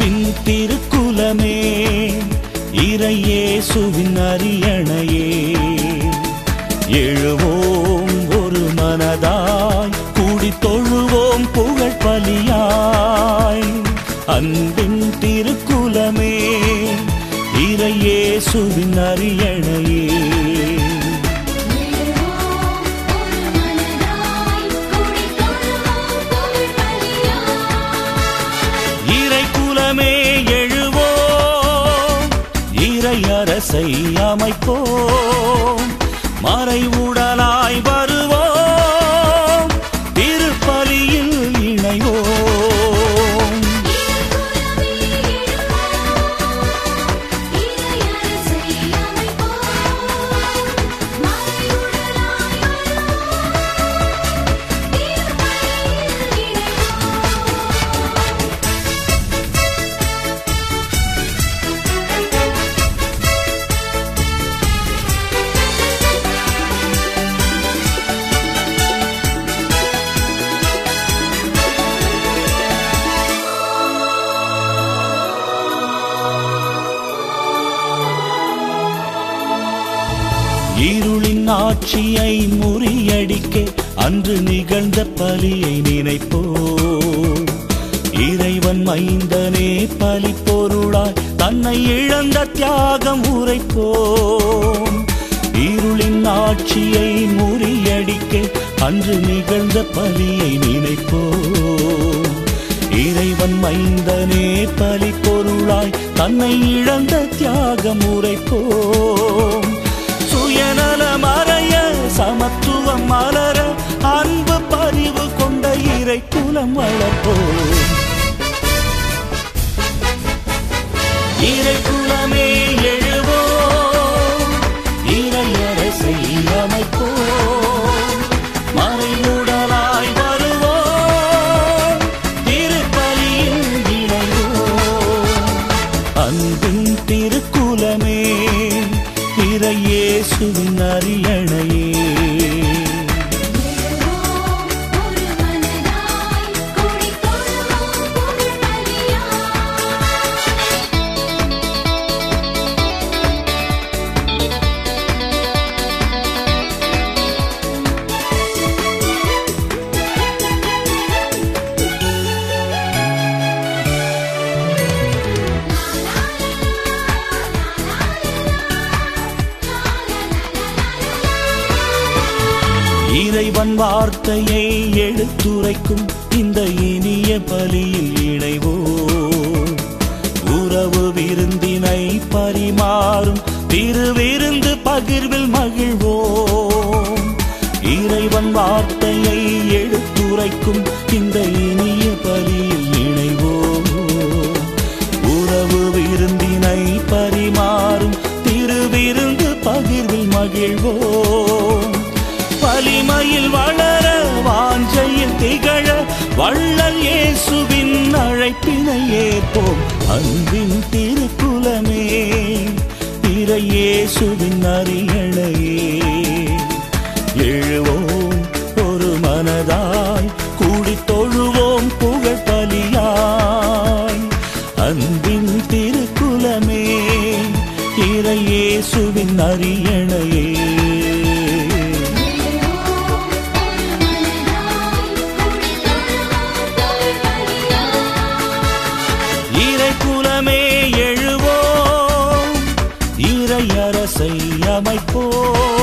அன்பின் திருக்குலமே இறையேசுவின் அரியணையே எழுவோம் ஒரு மனதாய் கூடி தொழுவோம் புகழ் பலியாய் அன்பின் திருக்குலமே இறையேசுவின் அரியணையே எழுவோம் ஒரு மனதாய் கூடி தொழுவோம் புகழ் பலியாய் இறை குலமே எழுவோம் இறை அரசை அமைப்போம் மறைவுடலாய் வருவோம் திருப்பலியில் இணைவோம் இறையரசை அமைப்போம் மறைவுடலாய் வருவோம் திருப்பலியில் இணைவோம் இருளின் ஆட்சியை முறியடிக்க அன்று நிகழ்ந்த பலியை நினைப்போம் இறைவன் மைந்தனே பலி பொருளாய் தன்னை இழந்த தியாகம் உரைப்போம் இருளின் ஆட்சியை முறியடிக்க அன்று நிகழ்ந்த பலியை நினைப்போம் இறைவன் மைந்தனே பலி பொருளாய் தன்னை இழந்த தியாகம் உரைப்போம் சுயநல மறைய சமத்துவம் மலர அன்பு பரிவு கொண்ட இறை குலம் வளர்ப்போம் இறை குலமே எழுவோம் இறையரசை அமைப்போம் மறைமுடலாய் வருவோம் திருப்பலியில் இணைவோம் அன்பின் திருக்குலமே இறையேசுவின் அரியணையே எழுவோம் ஒரு மனதாய் கூடி தொழுவோம் புகழ் பலியாய் இறைவன் வார்த்தையை எடுத்துரைக்கும் இந்த இனிய பலியில் இணைவோம் உறவு விருந்தினை பரிமாறும் திருவிருந்து பகிர்வில் மகிழ்வோம் இறைவன் வார்த்தையை எடுத்துரைக்கும் இந்த இனிய பலியில் இணைவோம் உறவு விருந்தினை பரிமாறும் திருவிருந்து பகிர்வில் மகிழ்வோம் வலிமையில் வளர வாஞ்சையில் திகழ வள்ளல் இயேசுவின் அழைப்பினை ஏற்போம் அன்பின் திருக்குலமே இறையேசுவின் அரியணையே எழுவோம் ஒரு மனதாய் கூடி தொழுவோம் புகழ் பலியாய் அன்பின் திருக்குலமே இறையேசுவின் அரியணையே எழுவோம் ஒரு மனதாய் கூடி தொழுவோம் புகழ் பலியாய் இறை குலமே எழுவோம் இறை அரசை அமைப்போம்